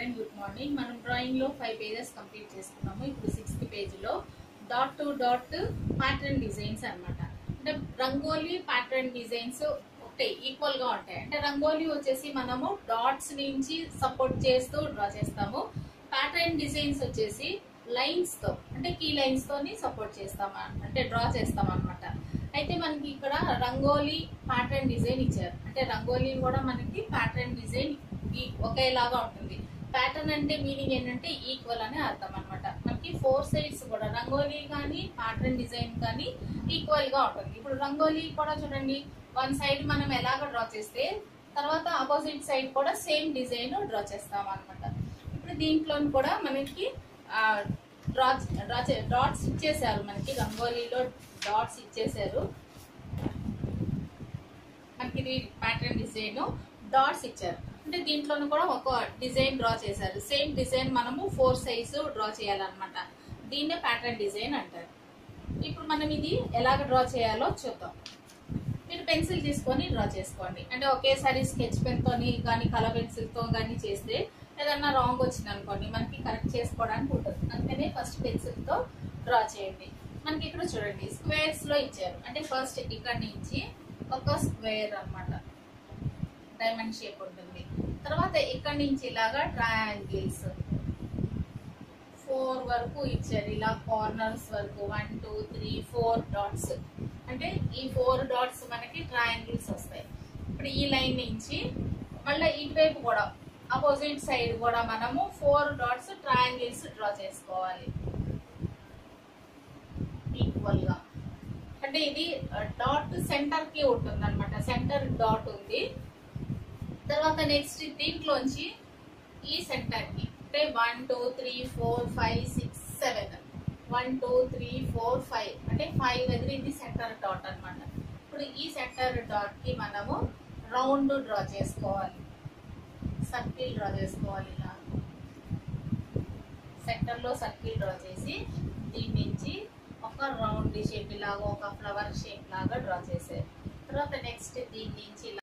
children good morning మనం drawing లో five pages complete చేసుకున్నాము ఇప్పుడు సిక్స్త్ పేజ్ లో dot to dot pattern designs అన్నమాట అంటే రంగోలీ ప్యాటర్న్ డిజైన్స్ ఒకటే ఈక్వల్ గా ఉంటాయి అంటే రంగోలీ వచ్చేసి మనము డాట్స్ నుంచి సపోర్ట్ చేస్తూ డ్రా చేస్తాము ప్యాటర్న్ డిజైన్స్ వచ్చేసి లైన్స్ తో అంటే కీ లైన్స్ తోని సపోర్ట్ చేస్తాం అంటే డ్రా చేస్తాం అన్నమాట అయితే మనకి ఇక్కడ రంగోలీ ప్యాటర్న్ డిజైన్ ఇచ్చారు అంటే రంగోలీ కూడా మనకి ప్యాటర్న్ డిజైన్ ఒకేలాగా ఉంటుంది ప్యాటర్న్ అంటే మీనింగ్ ఏంటంటే ఈక్వల్ అని అర్థం అనమాట మనకి ఫోర్ సైడ్స్ కూడా రంగోలీ కానీ ప్యాటర్న్ డిజైన్ కానీ ఈక్వల్ గా ఉంటుంది ఇప్పుడు రంగోలీ కూడా చూడండి వన్ సైడ్ మనం ఎలాగ డ్రా చేస్తే తర్వాత ఆపోజిట్ సైడ్ కూడా సేమ్ డిజైన్ డ్రా చేస్తాం అనమాట ఇప్పుడు దీంట్లో కూడా మనకి డ్రా డ్రా డాట్స్ ఇచ్చేసారు మనకి రంగోలీలో డాట్స్ ఇచ్చేసారు మనకి ఇది ప్యాటర్న్ డిజైన్ డాట్స్ ఇచ్చారు అంటే దీంట్లోనూ కూడా ఒక డిజైన్ డ్రా చేశారు సేమ్ డిజైన్ మనము ఫోర్ సైజ్ డ్రా చేయాలన్నమాట దీన్నే ప్యాటర్న్ డిజైన్ అంటారు ఇప్పుడు మనం ఇది ఎలాగ డ్రా చేయాలో చూద్దాం మీరు పెన్సిల్ తీసుకొని డ్రా చేసుకోండి అంటే ఒకేసారి స్కెచ్ పెన్ తోని కానీ కలర్ పెన్సిల్ తో కానీ చేస్తే ఏదన్నా రాంగ్ వచ్చింది అనుకోండి మనకి కరెక్ట్ చేసుకోవడానికి ఉంటుంది అందుకనే ఫస్ట్ పెన్సిల్ తో డ్రా చేయండి మనకి ఇక్కడ చూడండి స్క్వేర్స్ లో ఇచ్చారు అంటే ఫస్ట్ ఇక్కడ నుంచి ఒక స్క్వేర్ అన్నమాట డైమండ్ షేప్ ఉంటుంది తర్వాత ఇక్కడ నుంచి ఇలాగా ట్రయాంగిల్స్ ఫోర్ వరకు ఇచ్చారు ఇలా కార్నర్స్ వరకు one two three four dots అంటే ఈ ఫోర్ డాట్స్ మనకి ట్రయాంగిల్స్ వస్తాయి ఇప్పుడు ఈ లైన్ నుంచి మళ్ళీ ఇటువైపు కూడా అపోజిట్ సైడ్ కూడా మనము ఫోర్ డాట్స్ ట్రయాంగిల్స్ డ్రా చేసుకోవాలి ఈక్వల్ గా అంటే ఇది డాట్ సెంటర్ కి ఉంటుంది అనమాట సెంటర్ డాట్ ఉంది తర్వాత నెక్స్ట్ దీంట్లోంచి ఈ సెంటర్ కి అంటే one two three four five six seven one two three four five అంటే ఫైవ్ దగ్గర ఇది సెంటర్ డాట్ అన్నమాట ఇప్పుడు ఈ సెంటర్ డాట్ కి మనము రౌండ్ డ్రా చేసుకోవాలి సర్కిల్ డ్రా చేసుకోవాలి ఇలా సెంటర్ లో సర్కిల్ డ్రా చేసి దీని నుంచి ఒక రౌండ్ షేప్ లాగా ఒక ఫ్లవర్ షేప్ లాగా డ్రా చేసారు తర్వాత నెక్స్ట్ దీని నుంచి ఇలా